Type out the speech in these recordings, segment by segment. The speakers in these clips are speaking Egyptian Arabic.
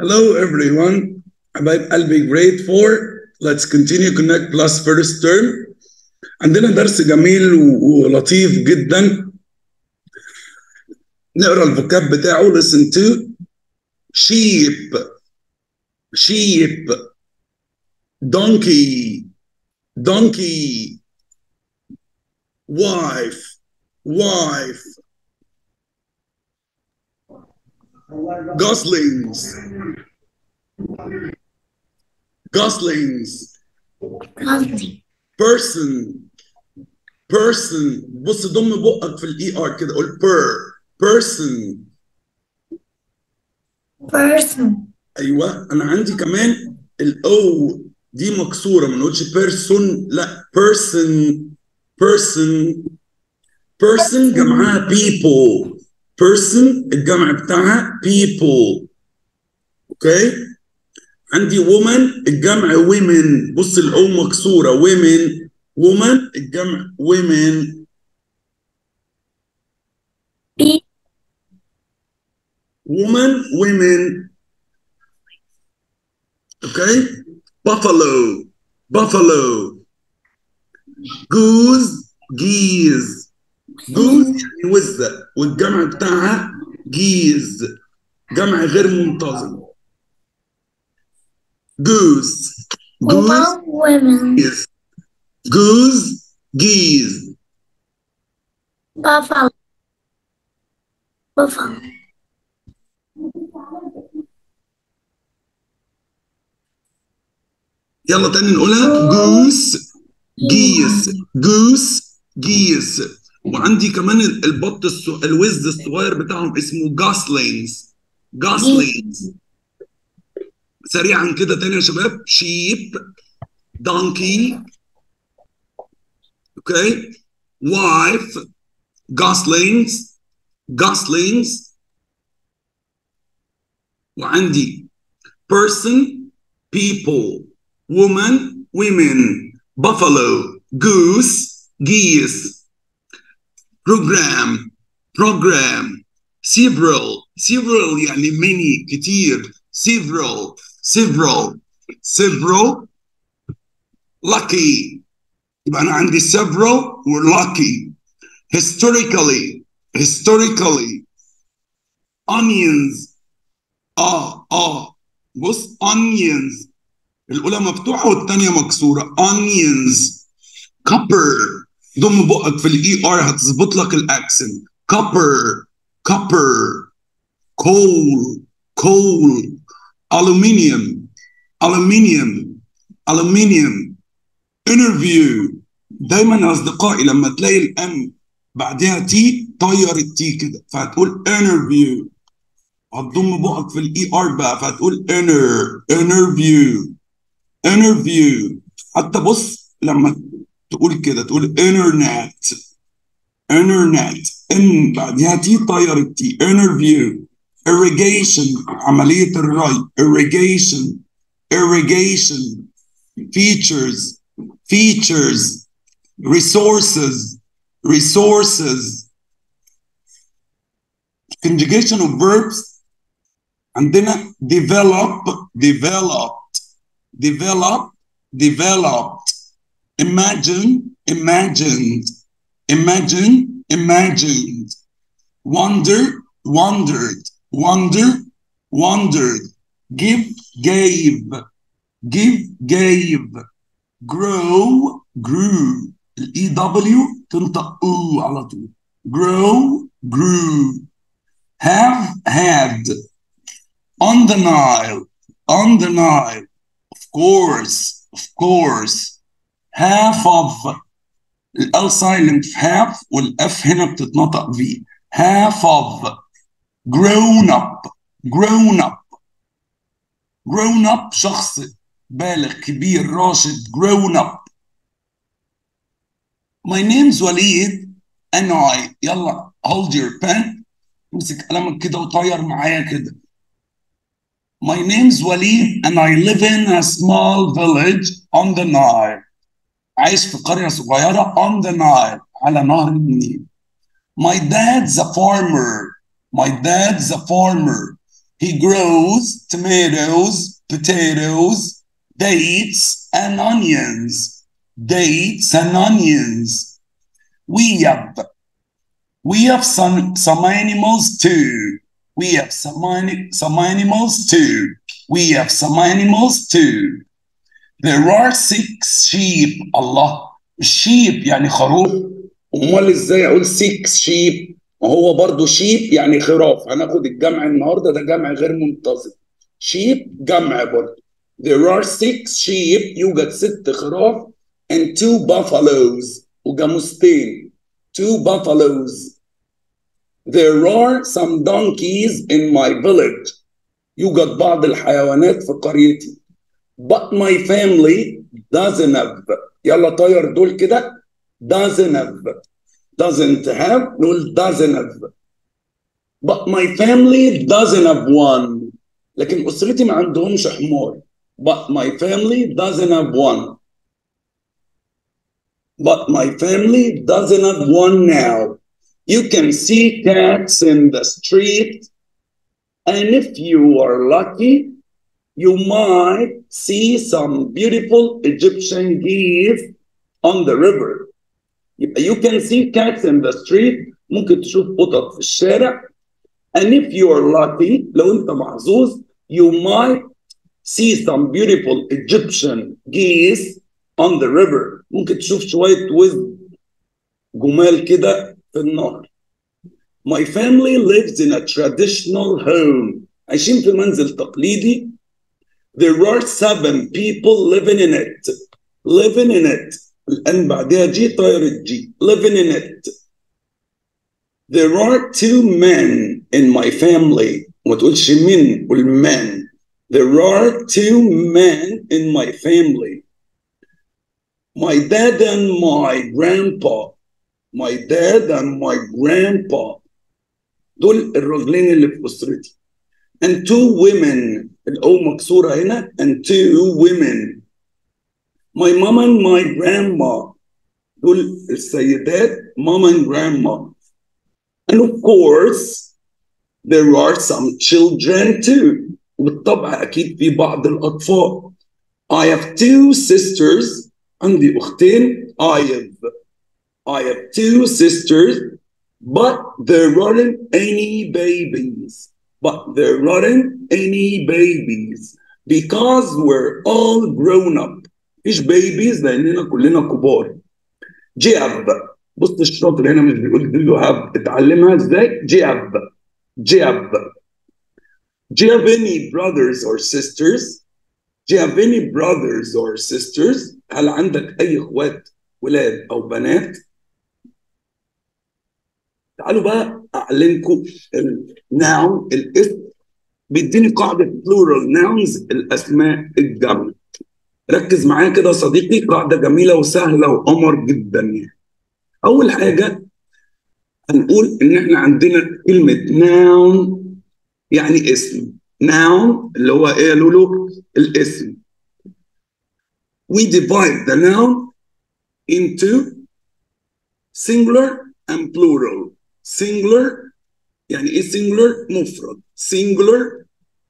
Hello everyone. حبايب قلبي grade 4 let's continue connect plus first term عندنا درس جميل و- ولطيف جدا نقرا الفوكاب بتاعه listen to sheep sheep donkey donkey wife wife goslings goslings قصدي person person بص ضم بقك في الاي ار كده قول per person person ايوه انا عندي كمان الاو دي مكسوره ما نقولش person لا person person person جمعها people person الجمع بتاعها people اوكي عندي woman الجمع women بص الاو مكسوره women woman الجمع women be woman women okay buffalo buffalo goose geese جوز يعني وزة والجمع بتاعها جيز جمع غير منتظم جوز جوز woman women جيز جوز جيز buffalo buffalo يلا تاني نقولها جوس جيس جوس جيس وعندي كمان ال- البط الص... الوز الصغير بتاعهم اسمه جاسلينز جاسلينز سريعا كده تاني يا شباب شيب دونكي اوكي وايف جاسلينز جاسلينز وعندي person people woman women buffalo goose geese program program several several يعني many كتير several several several lucky يبقى أنا عندي several و lucky historically historically onions اه اه بص onions الأولى مفتوحة والثانية مكسورة onions copper ضم بقك في الاي ار هتظبط لك الاكسنت copper copper coal coal aluminium aluminium aluminium interview دايما يا اصدقائي لما تلاقي الام بعدها تي طير التي كده فهتقول interview هتضم بقك في الاي ار بقى فهتقول inner interview interview حتى بص لما تقول كده تقول internet internet ان بعدها تي طير التي interview irrigation عملية الري irrigation irrigation features features resources resources conjugation of verbs عندنا develop developed develop developed imagine imagined imagine imagined wonder wondered wonder wondered give gave give gave grow grew الاي دبليو تنطق او على طول grow grew have had on the Nile on the Nile of course of course half of ال silent في half والاف هنا بتتنطق في half of grown up grown up grown up شخص بالغ كبير راشد grown up my name's Walid and I يلا hold your pen امسك قلمك كده وطير معايا كده My name's Walid and I live in a small village on the Nile عايش في قرية صغيرة on the Nile على نهر النيل My dad's a farmer My dad's a farmer he grows tomatoes, potatoes, dates, and onions. Dates and onions. We have we have some some animals too. We have some ani- some animals too. We have some animals too. There are six sheep. الله sheep يعني خروف امال ازاي اقول six sheep وهو برضو sheep يعني خراف هناخد الجمع النهارده ده جمع غير منتظم sheep جمع برضو There are six sheep يوجد ست خراف and two buffaloes وجاموستين two buffaloes There are some donkeys in my village يوجد بعض الحيوانات في قريتي But my family doesn't have يلا طير دول كده doesn't have doesn't have نقول doesn't have But my family doesn't have one لكن أسرتي ما عندهمش حمار But my family doesn't have one But my family doesn't have one now You can see cats in the street and if you are lucky you might see some beautiful Egyptian geese on the river. يبقى you can see cats in the street ممكن تشوف قطط في الشارع and if you are lucky لو انت محظوظ you might see some beautiful Egyptian geese on the river ممكن تشوف شوية وزن جمال كده في النهر My family lives in a traditional home عايشين في منزل تقليدي There are seven people living in it. Living in it. الآن بعدها جي طايرة جي. Living in it. There are two men in my family. ما تقولش من قول men. There are two men in my family. My dad and my grandpa. My dad and my grandpa. دول الرجلين اللي في أسرتي. and two women الأو مكسورة هنا and two women my mom and my grandma دول السيدات mom and grandma and of course there are some children too وبالطبع أكيد في بعض الأطفال I have two sisters عندي أختين I have I have two sisters but there aren't any babies but there aren't any babies because we're all grown up مش babies لاننا كلنا كبار جاب بص الشاطر هنا مش بيقول do you have اتعلمها ازاي جاب جاب Do you have any brothers or sisters? Do you have any brothers or sisters? هل عندك أي إخوات ولاد أو بنات؟ تعالوا بقى أعلمكم الناون الاسم بيديني قاعدة plural nouns الأسماء الجمع ركز معايا كده يا صديقي قاعدة جميلة وسهلة وقمر جدا يعني أول حاجة هنقول إن إحنا عندنا كلمة noun يعني اسم noun اللي هو إيه يا لولو؟ الاسم we divide the noun into singular and plural singular يعني ايه singular مفرد singular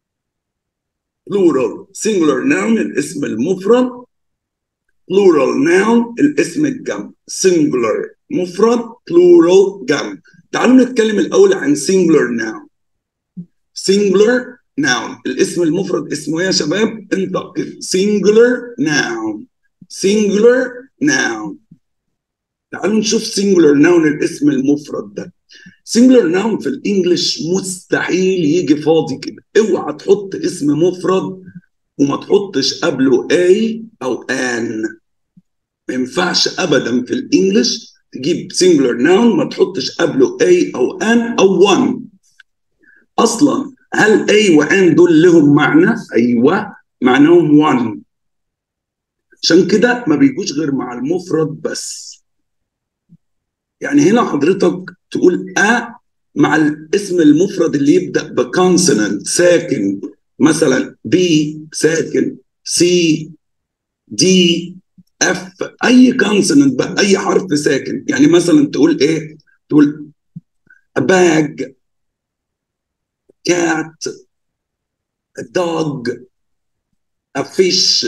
plural singular noun الاسم المفرد plural noun الاسم الجمع singular مفرد plural جمع تعالوا نتكلم الاول عن singular noun singular noun الاسم المفرد اسمه ايه يا شباب انطق كده singular noun singular noun تعالوا نشوف singular noun الاسم المفرد ده singular noun في الانجليش مستحيل يجي فاضي كده اوعى تحط اسم مفرد وما تحطش قبله a او an ما ينفعش ابدا في الانجليش تجيب singular noun ما تحطش قبله a او an او one اصلا هل a و an دول لهم معنى ايوه معناهم one عشان كده ما بيجوش غير مع المفرد بس يعني هنا حضرتك تقول أ مع الاسم المفرد اللي يبدأ بكونسونانت ساكن مثلا بي ساكن سي دي اف اي كونسونانت بقى اي حرف ساكن يعني مثلا تقول ايه تقول a bag cat a dog a fish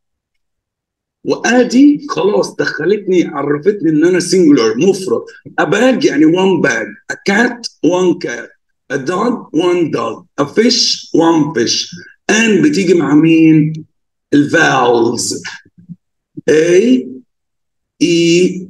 وادي خلاص دخلتني عرفتني ان انا سنجولار مفرد a bag يعني one bag a cat one cat a dog one dog a fish one fish and بتيجي مع مين الفاولز A E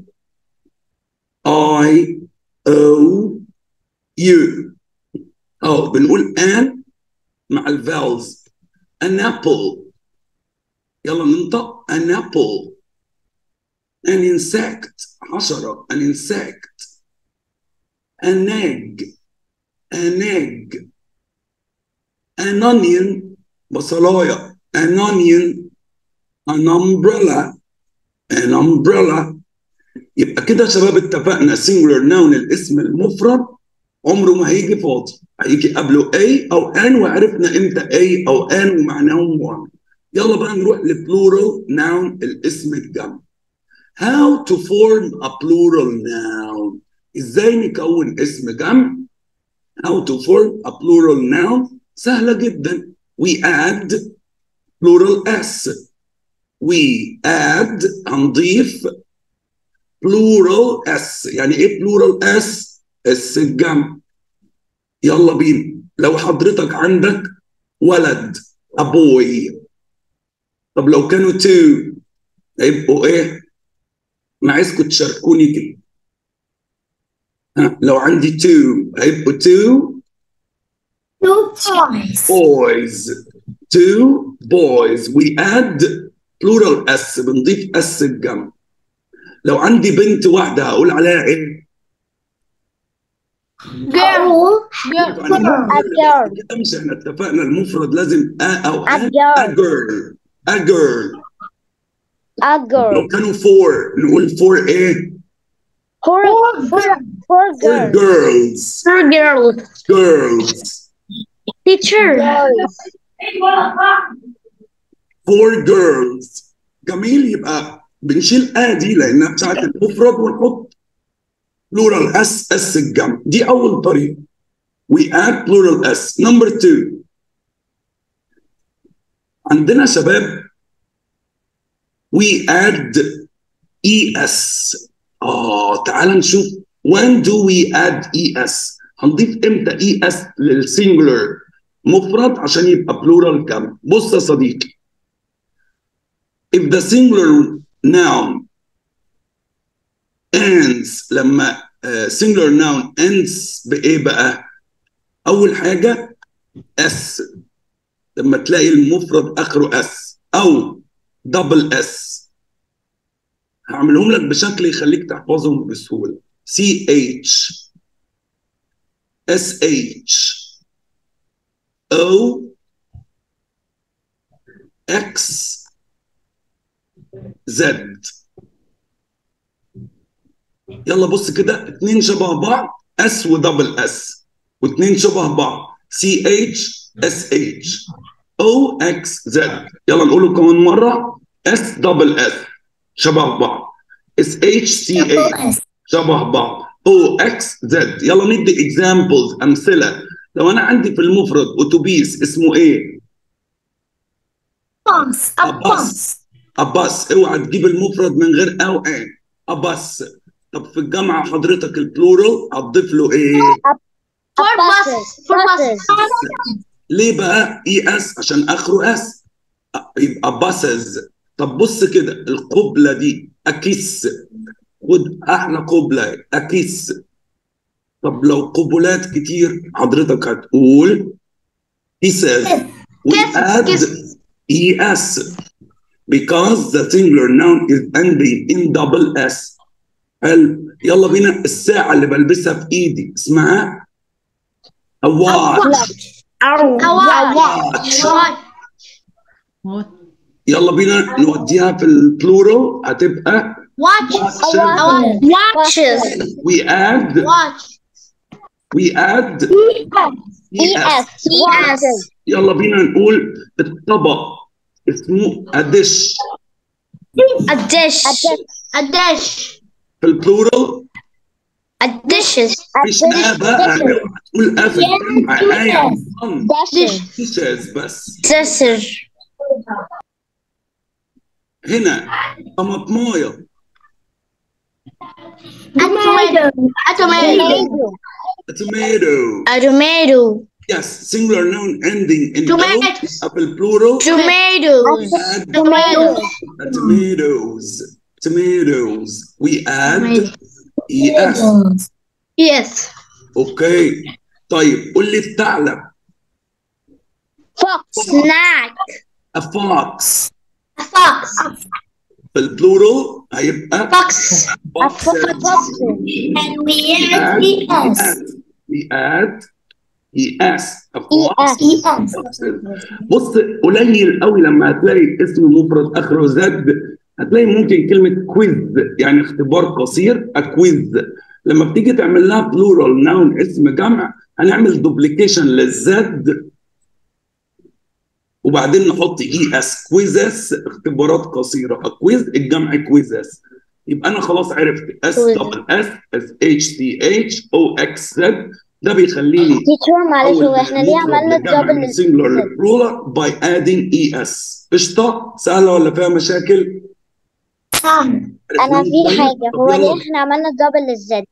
I O U اه بنقول ان مع الفاولز an apple يلا ننطق an apple an insect حشرة an insect an egg an egg an onion بصلاية an onion an umbrella an umbrella يبقى كده يا شباب اتفقنا singular noun الاسم المفرد عمره ما هيجي فاضي هيجي قبله A أو an وعرفنا امتى A أو an ومعناهم one يلا بقى نروح لبلورال noun الاسم الجمع how to form a plural noun ازاي نكون اسم جمع how to form a plural noun سهلة جدا we add plural s we add هنضيف plural s يعني ايه plural s اس الجمع يلا بينا لو حضرتك عندك ولد a boy طب لو كانوا two هيبقوا ايه؟ انا عايزكم تشاركوني كده ها لو عندي two هيبقوا two Two toys. boys two boys we add plural s بنضيف اس الجمع لو عندي بنت واحدة هقول عليها ايه؟ Girl. يبقى girl. أنا كده مش احنا اتفقنا المفرد لازم ا او A ان girl. a girl a girl A girl. لو كانوا four نقول four ايه؟ Four, four, four four girls. girls Four girls. girls Teacher. Girls. four girls جميل يبقى بنشيل ا دي لانها بتاعت المفرد ونحط plural اس اس الجمع دي اول طريقه we add plural s number two عندنا شباب we add es اه تعال نشوف when do we add es هنضيف امتى es للسنجولر مفرد عشان يبقى plural جمع بص يا صديقي if the singular noun ends لما uh, singular noun ends بإيه بقى؟ أول حاجة اس لما تلاقي المفرد آخره اس أو دبل اس هعملهم لك بشكل يخليك تحفظهم بسهولة سي اتش اس اتش او اكس زد يلا بص كده اتنين شبه بعض اس ودبل اس واتنين شبه بعض سي اتش اس اتش او اكس زد يلا نقوله كمان مره اس دبل اس شبه بعض اس اتش سي اتش S. شبه بعض او اكس زد يلا ندي اكزامبلز امثله لو انا عندي في المفرد اتوبيس اسمه ايه؟ Bus. A A bus. bus. أباس اوعى تجيب المفرد من غير او ان أباس طب في الجامعة حضرتك البلورال هتضيف له ايه؟ Four buses. Four buses. ليه بقى اي اس عشان اخره اس يبقى باسز طب بص كده القبلة دي اكيس خد احلى قبلة اكيس طب لو قبلات كتير حضرتك هتقول pieces we كيف- add كيف- es because the singular noun is ending in double s حلو يلا بينا الساعة اللي بلبسها في ايدي اسمها a watch A watch يلا بينا نوديها في البلورال هتبقى watches Watches. we add we add es Watches. يلا بينا نقول الطبق اسمه a dish A dish. A dish. A dish. في البلورال dishes مش آ بقى تقول آ في الجمع آ يا عم Dishes. dishes بس dishes هنا طماطمايه tomato tomato a tomato a tomato yes singular noun ending in Tomatoes. o apple plural tomatoes add Tomatoes. uh, tomatoes tomatoes we add es yes اوكي طيب قول لي الثعلب Fox. snack a fox fox في البلورال هيبقى fox A fox. foxes. Foxes. and we We add es we add es a fox foxes. بص قليل قوي لما هتلاقي اسم مفرد اخره زد هتلاقي ممكن كلمه كويز يعني اختبار قصير كويز لما بتيجي تعمل لها بلورال ناون اسم جمع هنعمل دوبليكيشن للزد وبعدين نحط اي اس كويزس اختبارات قصيره كويز الجمع كويزس يبقى انا خلاص عرفت اس دبل اس اس اتش تي اتش او اكس زد ده بيخليني Teacher معلش هو احنا ليه عملنا الدبل singular plural by adding es قشطه سهله ولا فيها مشاكل؟ انا في حاجة هو ليه احنا عملنا دبل للزد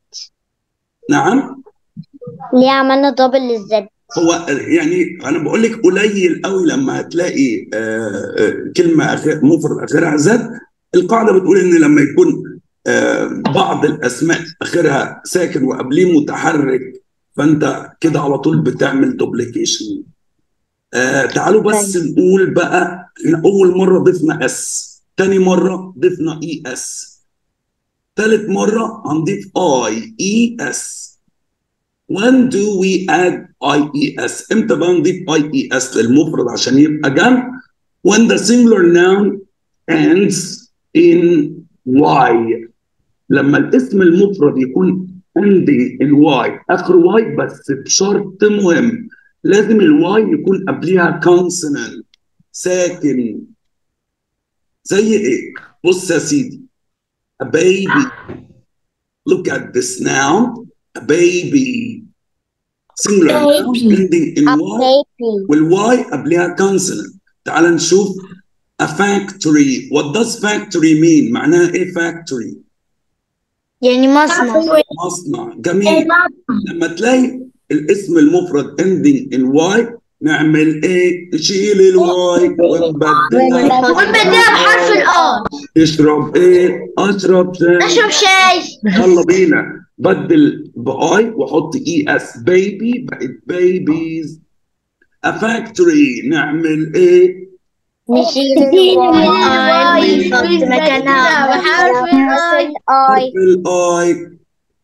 نعم ليه عملنا دبل للزد هو يعني انا بقول لك قليل قوي لما هتلاقي آه، آه، كلمه أخير مفرد اخرها زد القاعده بتقول ان لما يكون آه، بعض الاسماء اخرها ساكن وقبليه متحرك فانت كده على طول بتعمل دوبليكيشن آه تعالوا بس نقول بقى إحنا اول مره ضفنا اس تاني مره ضفنا اي اس تالت مره هنضيف اي اي اس when do we add IES امتى بقى نضيف IES للمفرد عشان يبقى جمع when the singular noun ends in Y لما الاسم المفرد يكون عندي الواي اخر واي بس بشرط مهم لازم الواي يكون قبليها consonant ساكن زي ايه؟ بص يا سيدي a baby look at this noun a baby singular noun ending in A y baby. والواي قبلها consonant تعال نشوف a factory what does factory mean معناها ايه factory يعني مصنع مصنع جميل لما تلاقي الاسم المفرد ending in y نعمل ايه نشيل الواي ونبدلها ونبدلها بحرف الآر تشرب ايه اشرب شاي نشرب شاي يلا بينا بدل باي واحط اي اس بيبي بقت بيبيز a factory نعمل ايه نشيل الواي ونحط مكانها بحرف الآي الاي الاي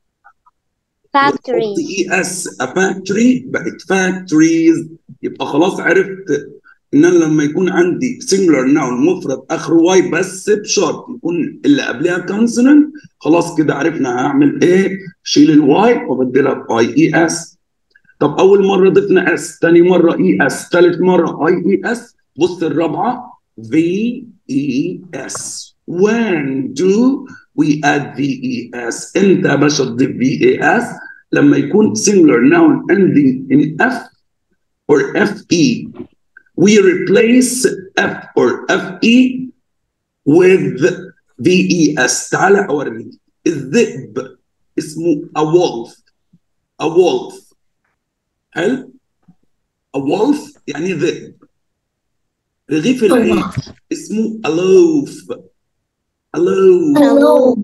فاكتوري حط اي اس a factory بقت factories يبقى خلاص عرفت ان انا لما يكون عندي singular noun مفرد اخره واي بس بشرط يكون اللي قبلها consonant خلاص كده عرفنا هعمل ايه شيل الواي وابدلها باي اي اس طب اول مره ضفنا اس ثاني مره اي اس ثالث مره اي اي اس بص الرابعه في اي اس when do we add VES امتى يا باشا تضيف VES لما يكون singular noun ending in F or FE we replace F or FE with VES تعال اوريك الذئب اسمه a wolf a wolf حلو a wolf يعني ذئب رغيف العيش اسمه a loaf a loaf Hello.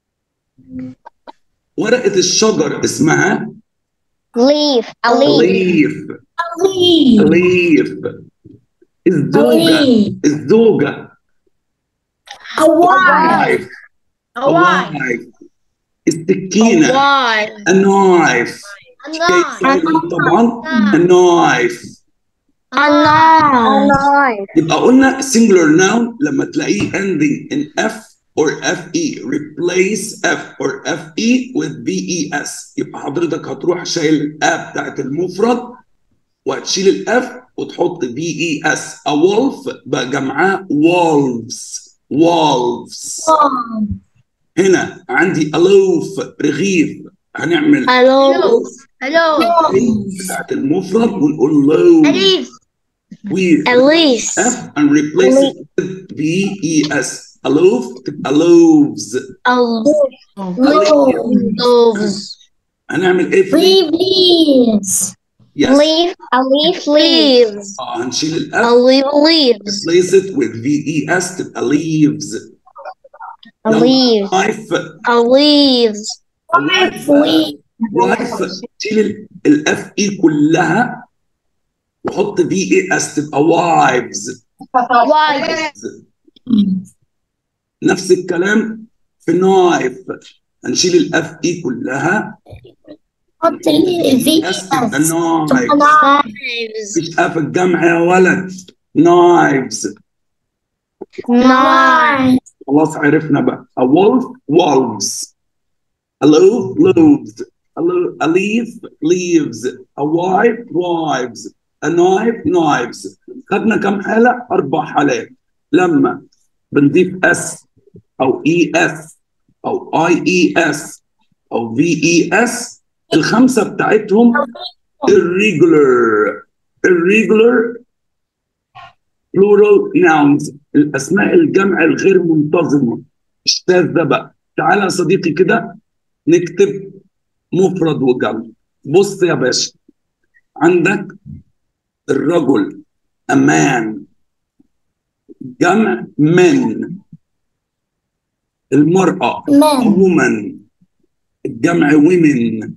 ورقة الشجر اسمها leaf a leaf leaf leaf الزوجة الزوجة A wife. wife A wife. السكينة wife. a knife A شيء knife. silent طبعا a knife A knife. alive يبقى قلنا singular noun لما تلاقيه ending in F or FE replace F or FE with VES يبقى حضرتك هتروح شايل الأ بتاعت المفرد وهتشيل الأف وتحط VES a wolf بقى جمعها wolves wolves هنا عندي a loaf رغيف هنعمل Hello. Hello. بتاعت المفرد ونقول loaves Alif. with Elise. F and replace it with V E S a loaf تبقى loaves Loaves. هنعمل ايه في leaves. yes leaf a leaf leaves اه هنشيل A الاف leaf leaves. replace it with V E S تبقى leaves a leaf wife A leaves. wife شيل الاف اي كلها وحط في اي اس تبقى wives Wives. نفس الكلام في نايف هنشيل الاف اي كلها حط الفي اس تبقى نايف Knives. مفيش اف الجمع يا ولد نايفز Knives. خلاص عرفنا بقى a wolf wolves a loaf loaves a, lo- a leaf leaves a wife wives a knife knives خدنا كم حالة؟ أربع حالات لما بنضيف اس أو اي اس أو اي اي اس أو في اي اس الخمسة بتاعتهم irregular irregular plural nouns الاسماء الجمع الغير منتظمه الشاذه بقى تعالى يا صديقي كده نكتب مفرد وجمع بص يا باشا عندك الرجل امان جمع من المرأة Men. woman الجمع women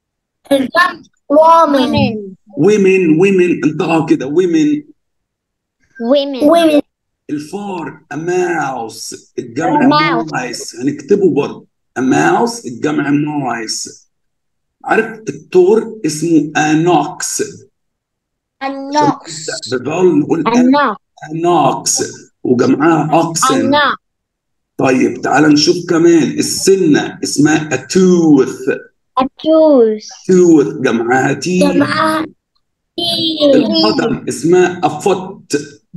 Woman. women women انتهى كده women women Women. الفار a mouse الجمع Mouse. مايس هنكتبه برضه a mouse الجمع مايس عارف الطور اسمه انوكس Anox. بنقول نقول enough انوكس وجمعها اوكسن enough طيب تعال نشوف كمان السنه اسمها a tooth a tooth tooth جمعها تي جمعها القدم اسمها a foot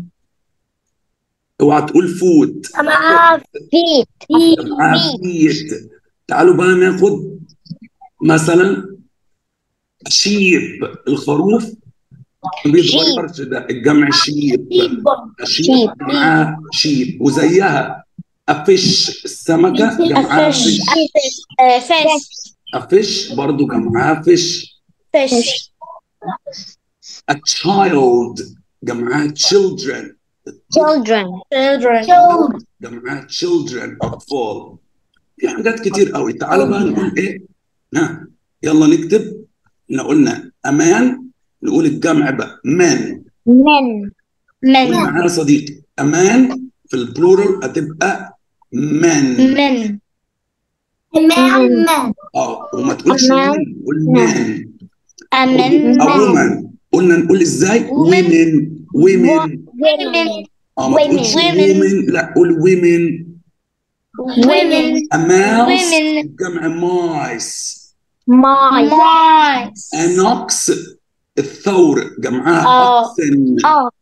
اوعى تقول فوت جمعها feet جمعها فيت تعالوا بقى ناخد مثلا شيب الخروف ما بيتغيرش ده الجمع شيب شيب Sheep. جمعها شيب وزيها افش السمكه جمعها fish. فيش fish. fish. افش برضو جمعها فيش Fish. a child جمعها children children Children. جمعها children اطفال في حاجات كتير قوي تعالوا بقى نقول ايه ها يلا نكتب احنا قلنا امان نقول الجمع بقى من men قول Men. معايا يا صديقي امان في البلورال هتبقى من Men. Men. Men. اه وما تقولش أمان. من قول من A men. او woman قلنا نقول ازاي women women Women. اه ما تقولش Women. women لا قول women Women. a mouse Women. جمع مايس mice Mice. an ox الثور جمعها آه. oxen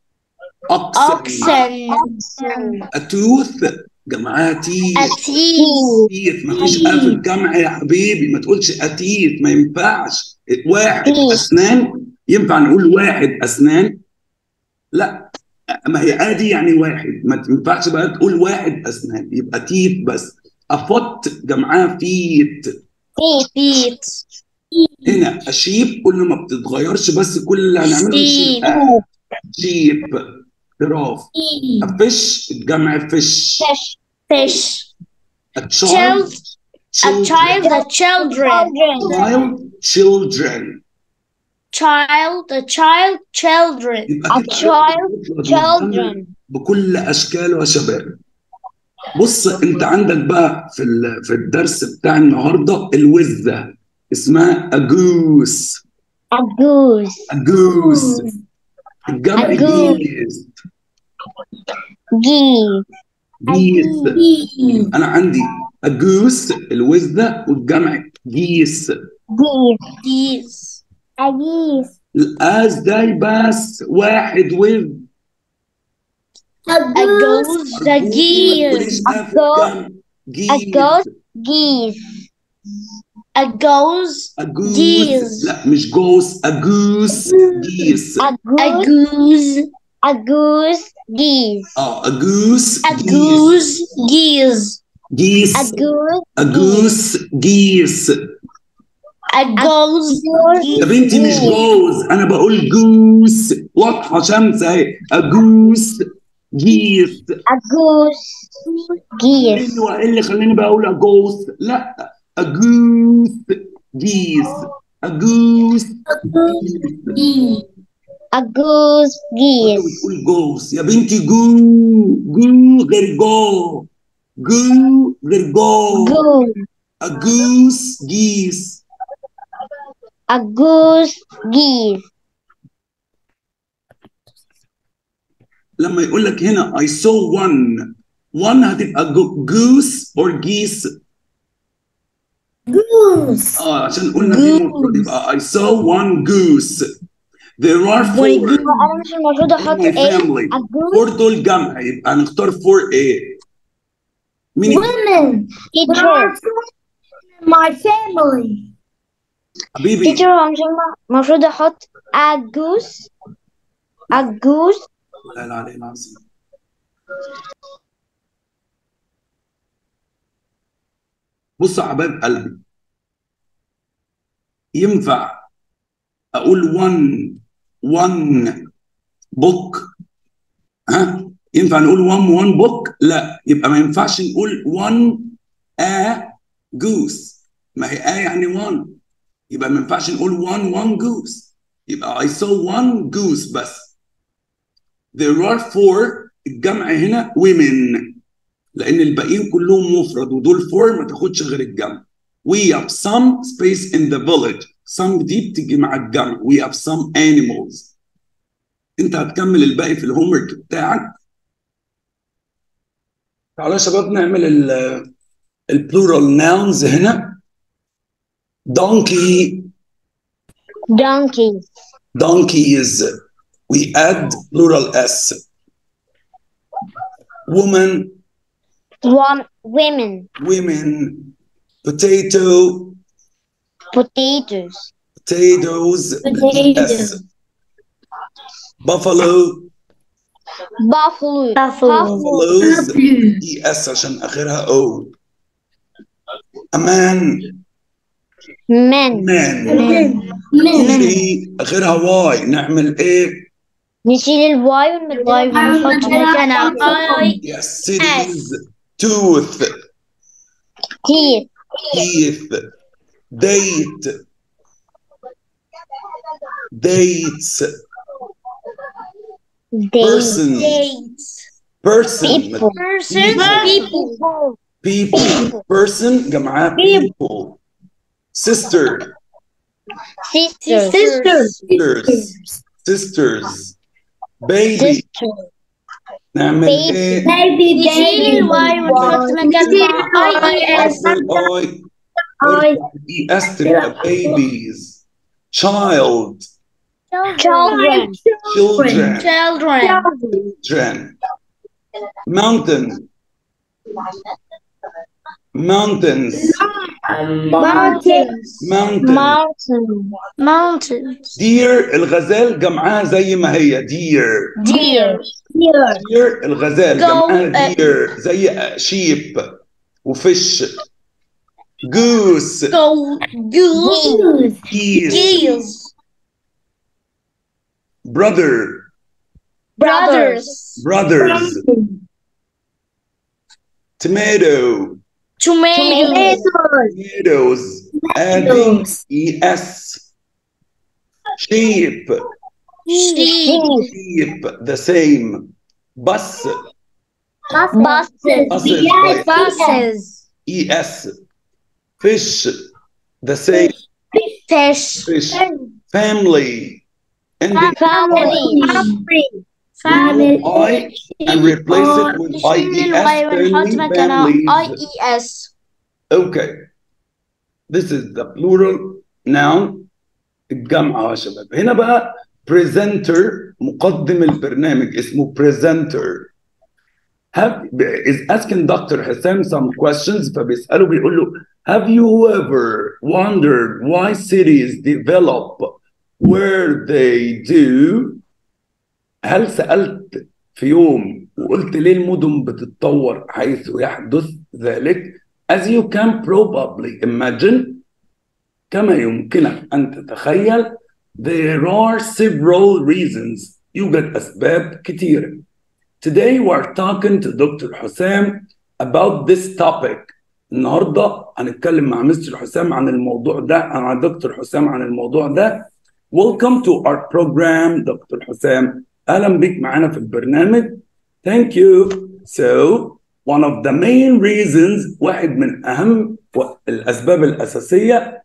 oxen Oxen. a tooth جمعها teeth A teeth. teeth ما فيش آ في الجمع يا حبيبي ما تقولش أتيت ما ينفعش واحد Teeth. أسنان ينفع نقول واحد أسنان لا ما هي عادي يعني واحد ما ينفعش بقى تقول واحد أسنان يبقى تيت بس أفوت جمعها فيت Feet. هنا أشيب قلنا ما بتتغيرش بس كل اللي هنعمله نشيل Sheep. آ. شيب خراف فيش الجمع فيش Fish. a child Child. A child. A children. child children Child. A child. Children. يبقى A كده child مفرد children بكل اشكاله وشبابه بص انت عندك بقى في ال- في الدرس بتاع النهارده الوزه اسمها اجوس a goose اجوس الجمع A goose. جيز geese جيز انا عندي اجوس الوزه والجمع جيس geese Geese. a geese الاس ده بس واحد وز A goose. A geese. A goat. a goat geese a goose a goose Geese. لا مش goose a goose geese A a goose. goose A goose. Geese. اه a goose a geese. goose geese geese A goose. a goose geese a goose يا بنتي مش جوز انا بقول جوس واضحه شمس اهي a goose geese A goose. Geese. ايوه ايه اللي خلاني بقى اقول a ghost لا a goose geese a goose A goose. Geese. بتقول جوز يا بنتي جو جو غير جو جو غير جو Goose. a goose geese A goose. Geese. لما يقول لك هنا I saw one one هتبقى جو- goose or geese goose اه عشان قلنا في مفرد يبقى I saw one goose there are four أنا مش المفروض أحط in my إيه؟ family A goose. four دول جمع يبقى هنختار four ايه مين women Teacher. my family حبيبي Teacher هو مش المفروض أحط a goose. A goose. لا لا لا العظيم بص يا حبايب قلبي ينفع اقول one one book ها ينفع نقول one one book لا يبقى ما ينفعش نقول one a goose ما هي a يعني one يبقى ما ينفعش نقول one one goose يبقى I saw one goose بس there are four الجمع هنا women لان الباقيين كلهم مفرد ودول four ما تاخدش غير الجمع we have some space in the village some دي بتيجي مع الجمع we have some animals انت هتكمل الباقي في الهوم ورك بتاعك تعالوا يا شباب نعمل ال البلورال ناونز هنا donkey Donkey. donkeys we add plural s woman One. Women. women potato Potatoes. potatoes Potatoes. S. buffalo Buffalo. buffaloes اي اس عشان اخرها او a man Men. man men city اخرها واي نعمل ايه نشيل الواي ونبدأ ونحط مكانها I yes cities tooth teeth. teeth date dates Days. person dates person People. person People. people person جمعها people sister Sisters. sisters sisters sisters baby Sisters. نعمل Baby. ايه baby نشيل الواي ونحط مكانها I S. اي اي اس تبقى babies child Children. children children children mountain mountains mountains mountain Mountain. mountains deer الغزال جمعها زي ما هي deer Deer. deer deer الغزال Go- جمعها deer زي sheep وفش goose go goose geese geese brother brothers brothers tomato tomatoes tomatoes adding es sheep sheep sheep the same bus buses Buses, yes right. buses es fish the same fish fish family and family family I and replace it with نشيل IES الواي ونحط family مكانها families IES Okay. This is the plural noun الجمع يا شباب. هنا بقى presenter مقدم البرنامج اسمه presenter. have is asking Dr. Hassam some questions فبيسأله بيقول له have you ever wondered why cities develop where they do هل سألت في يوم وقلت ليه المدن بتتطور حيث يحدث ذلك as you can probably imagine كما يمكنك أن تتخيل there are several reasons يوجد أسباب كثيرة Today we're talking to Dr. حسام about this topic النهارده هنتكلم مع مستر حسام عن الموضوع ده مع دكتور حسام عن الموضوع ده Welcome to our program دكتور حسام اهلا بيك معانا في البرنامج Thank you So one of the main reasons واحد من اهم الاسباب الاساسيه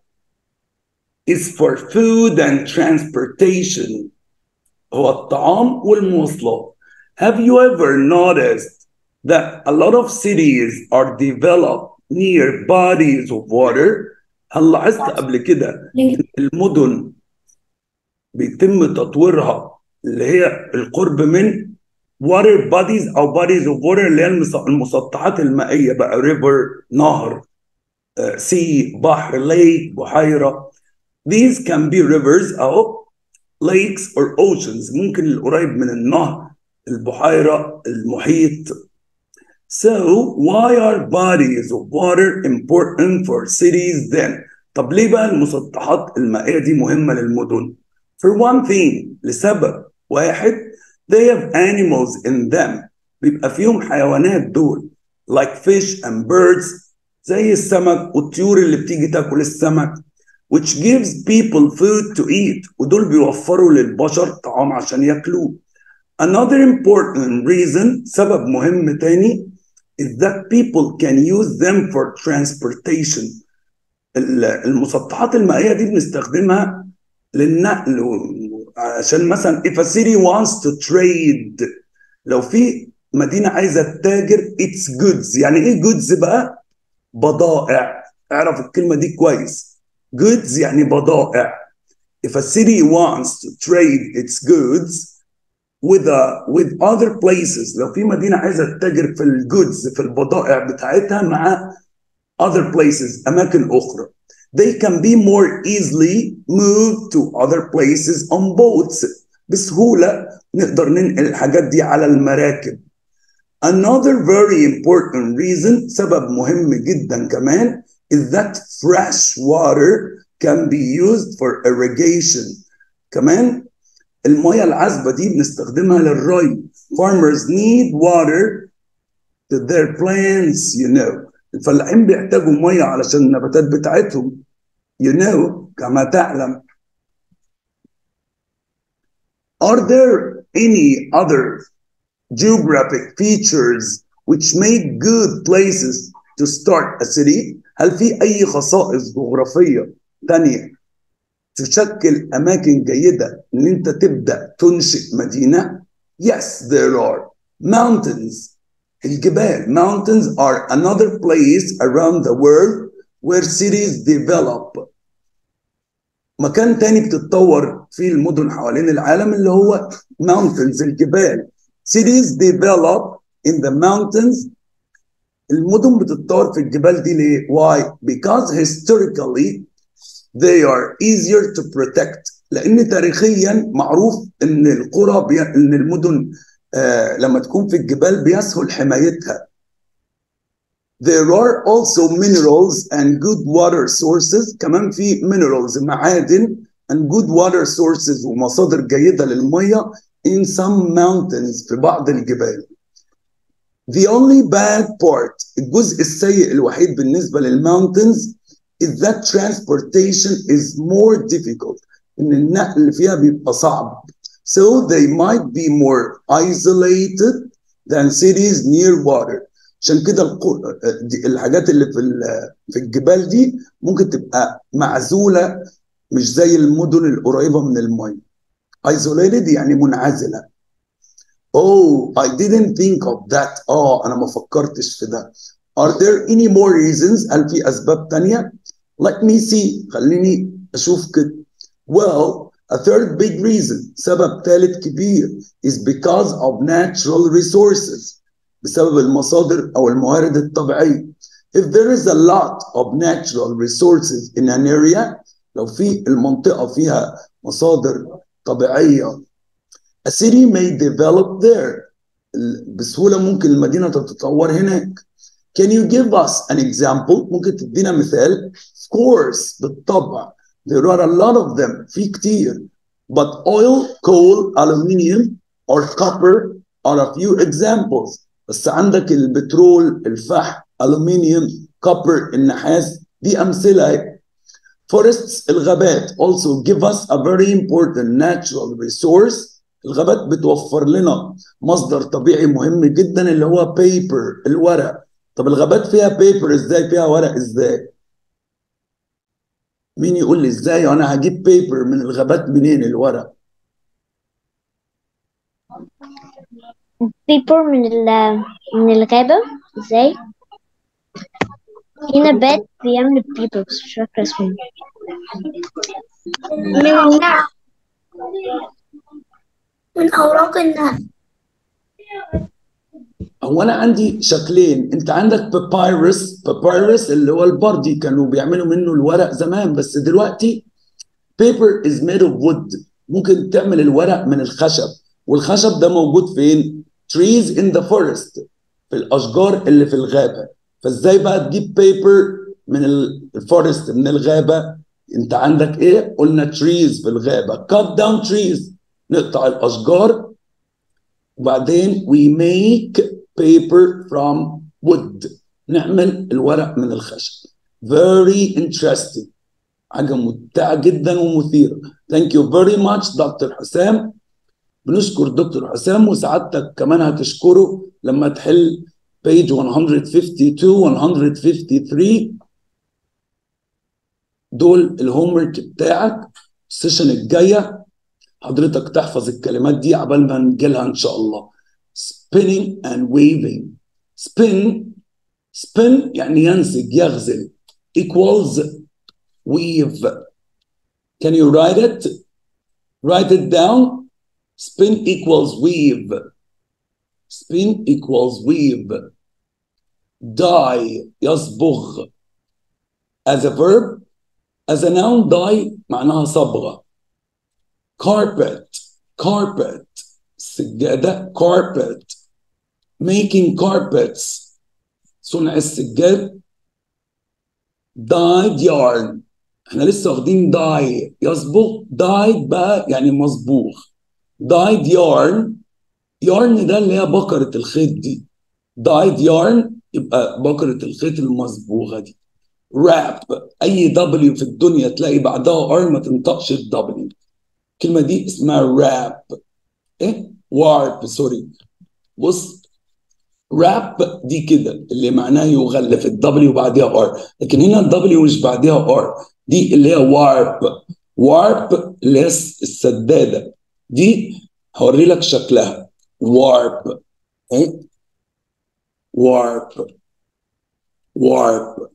is for food and transportation هو الطعام والمواصلات Have you ever noticed that a lot of cities are developed near bodies of water هل لاحظت قبل كده المدن بيتم تطويرها اللي هي القرب من water bodies او bodies of water اللي هي المسطحات المائيه بقى river نهر sea بحر lake بحيره these can be rivers او lakes or oceans ممكن القريب من النهر البحيره المحيط So why are bodies of water important for cities then? طب ليه بقى المسطحات المائية دي مهمة للمدن؟ For one thing لسبب واحد they have animals in them بيبقى فيهم حيوانات دول like fish and birds زي السمك والطيور اللي بتيجي تاكل السمك which gives people food to eat ودول بيوفروا للبشر طعام عشان ياكلوه. Another important reason سبب مهم تاني is that people can use them for transportation المسطحات المائية دي بنستخدمها للنقل عشان مثلا if a city wants to trade لو في مدينة عايزة تتاجر it's goods يعني ايه goods بقى؟ بضائع اعرف الكلمة دي كويس goods يعني بضائع if a city wants to trade its goods with a, with other places لو في مدينة عايزة تتاجر في الجودز في البضائع بتاعتها مع other places أماكن أخرى they can be more easily moved to other places on boats بسهولة نقدر ننقل الحاجات دي على المراكب another very important reason سبب مهم جدا كمان is that fresh water can be used for irrigation كمان المياه العذبة دي بنستخدمها للري farmers need water to their plants you know الفلاحين بيحتاجوا مياه علشان النباتات بتاعتهم you know كما تعلم Are there any other geographic features which make good places to start a city؟ هل في أي خصائص جغرافية تانية تشكل أماكن جيدة إن أنت تبدأ تنشئ مدينة؟ Yes, there are. Mountains. الجبال. Mountains are another place around the world where cities develop. مكان تاني بتتطور فيه المدن حوالين العالم اللي هو mountains الجبال. Cities develop in the mountains. المدن بتتطور في الجبال دي ليه؟ Why? Because historically they are easier to protect لان تاريخيا معروف ان القرى بي... ان المدن آه لما تكون في الجبال بيسهل حمايتها There are also minerals and good water sources كمان في minerals معادن and good water sources ومصادر جيدة للمية in some mountains في بعض الجبال. The only bad part الجزء السيء الوحيد بالنسبة للماونتنز is that transportation is more difficult ان النقل فيها بيبقى صعب so they might be more isolated than cities near water عشان كده الحاجات اللي في في الجبال دي ممكن تبقى معزوله مش زي المدن القريبه من الميه isolated يعني منعزله oh I didn't think of that اه oh, انا ما فكرتش في ده are there any more reasons هل في اسباب تانية let me see خليني اشوف كده well a third big reason سبب ثالث كبير is because of natural resources بسبب المصادر او الموارد الطبيعيه if there is a lot of natural resources in an area لو في المنطقه فيها مصادر طبيعيه a city may develop there بسهوله ممكن المدينه تتطور هناك Can you give us an example؟ ممكن تدينا مثال؟ Of course بالطبع there are a lot of them في كتير but oil, coal, aluminium or copper are a few examples بس عندك البترول الفحم aluminium copper النحاس دي أمثلة forests الغابات also give us a very important natural resource الغابات بتوفر لنا مصدر طبيعي مهم جدا اللي هو paper الورق طب الغابات فيها paper ازاي فيها ورق ازاي مين يقول لي ازاي وانا هجيب بيبر من الغابات منين الورق بيبر من ال من الغابة ازاي؟ في نبات بيعمل بيبر بس مش فاكرة اسمه من النعم من أوراق النعم هو انا عندي شكلين انت عندك بابيروس بابيروس اللي هو البردي كانوا بيعملوا منه الورق زمان بس دلوقتي paper is made of wood ممكن تعمل الورق من الخشب والخشب ده موجود فين trees in the forest في الاشجار اللي في الغابه فازاي بقى تجيب paper من الفورست من الغابه انت عندك ايه قلنا trees في الغابه cut down trees نقطع الاشجار وبعدين we make paper from wood نعمل الورق من الخشب very interesting حاجة ممتعة جدا ومثيرة thank you very much دكتور حسام بنشكر دكتور حسام وسعادتك كمان هتشكره لما تحل page 152 153 دول الهوم ورك بتاعك السيشن الجايه حضرتك تحفظ الكلمات دي عبال ما نجيلها ان شاء الله spinning and waving spin spin يعني ينسج يغزل equals weave can you write it write it down spin equals weave spin equals weave die يصبغ as a verb as a noun die معناها صبغه carpet carpet سجادة carpet making carpets صنع السجاد dyed yarn احنا لسه واخدين dye يصبغ dyed بقى يعني مصبوغ dyed yarn yarn ده اللي هي بكرة الخيط دي dyed yarn يبقى بكرة الخيط المصبوغة دي wrap اي دبليو في الدنيا تلاقي بعدها ار ما تنطقش الدبليو الكلمه دي اسمها راب ايه وارب سوري بص راب دي كده اللي معناه يغلف الدبليو بعدها ار لكن هنا الدبليو مش بعدها ار دي اللي هي وارب وارب اللي هي السداده دي هوري لك شكلها وارب ايه وارب وارب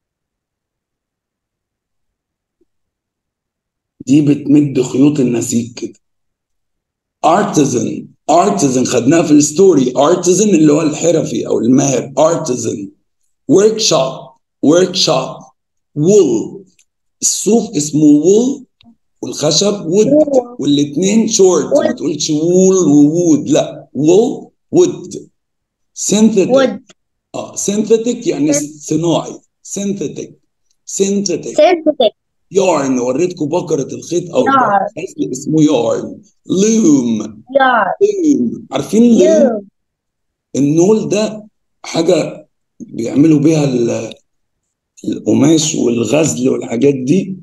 دي بتمد خيوط النسيج كده artisan artisan خدناها في الستوري artisan اللي هو الحرفي او الماهر artisan workshop workshop wool الصوف اسمه wool والخشب wood والاثنين short ما تقولش wool وwood لا wool wood synthetic wood اه synthetic يعني صناعي synthetic synthetic synthetic يارن وريتكم بكرة الخيط او Yarn. أصل اسمه يارن لوم yard لوم عارفين لوم loom النول ده حاجة بيعملوا بيها ال- القماش والغزل والحاجات دي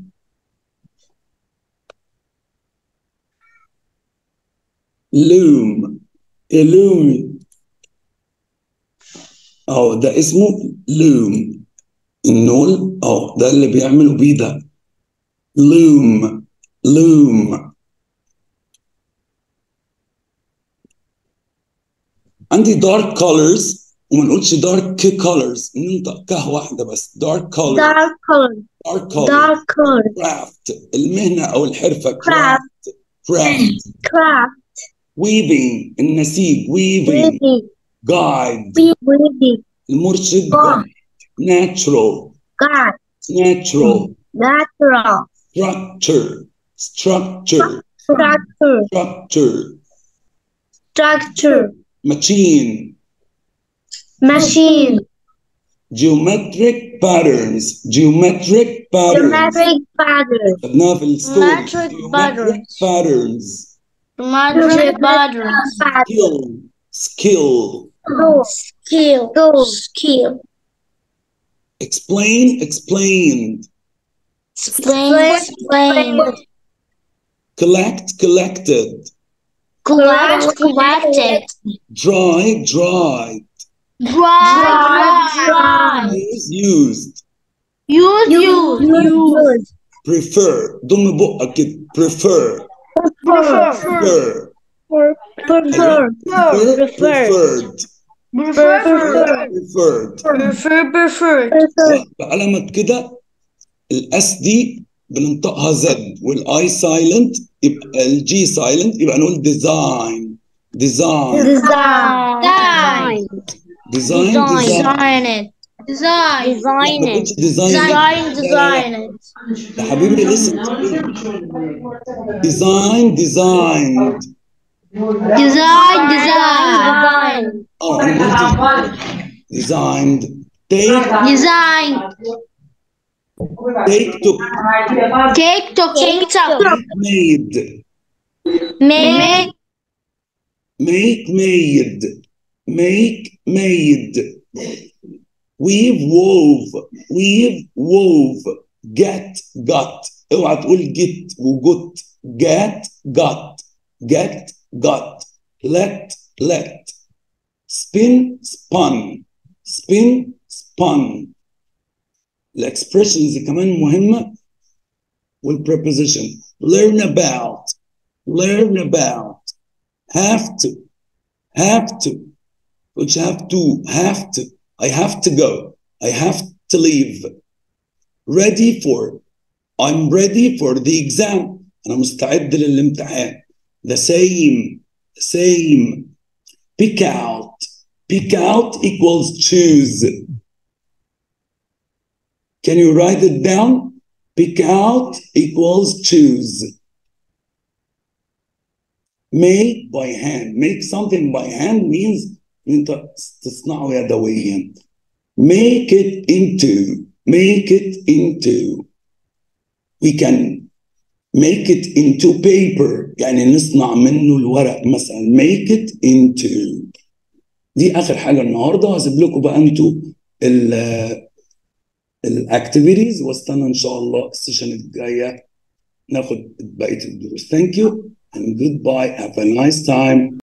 لوم لوم اه ده اسمه لوم النول اه ده اللي بيعملوا بيه ده لوم لوم عندي دارك colors وما نقولش دارك colors ننطق كه واحدة بس دارك colors dark color dark colors dark color craft المهنة أو الحرفة Craft. craft craft craft weaving النسيج weaving weaving guide be ready المرشد God. guide natural God natural natural structure structure structure structure structure machine machine geometric patterns geometric patterns geometric pattern خدناها في الستوري Geometric geometric patterns Geometric patterns. pattern skill skill skill skill explain explained Explain. Explain. collect collected Collect. Collected. dry dried Dry. Dry. use used Use. Use. use prefer ضم بقك كده prefer Prefer. prefer prefer prefer preferred Prefer. preferred Prefer. Prefer. prefer بعلامة كده الاس دي بننطقها زد والاي سايلنت يبقى الجي سايلنت يبقى نقول ديزاين ديزاين Design. ديزاين Design it. Design. Design ما it. قلتش ديزاين Design. Design it. يا حبيبي listen ديزاين ديزاين Design. Design. اه انا قلت designed take Design. take to Take to take to made make make made make made weave wove weave wove get got اوعى تقول get وجت get got get got let let spin spun spin spun الاكسبريشنز كمان مهمه والpreposition learn about learn about have to have to which have to have to I have to go I have to leave ready for I'm ready for the exam أنا مستعد للامتحان the same same pick out pick out equals choose can you write it down pick out equals choose make by hand make something by hand means انت تصنعه يدويا make it into make it into we can make it into paper يعني نصنع منه الورق مثلا make it into دي اخر حاجه النهارده هسيب لكم بقى انتوا ال الاكتيفيتيز واستنى ان شاء الله السيشن الجايه ناخد بقيه الدروس ثانك يو and goodbye have a nice time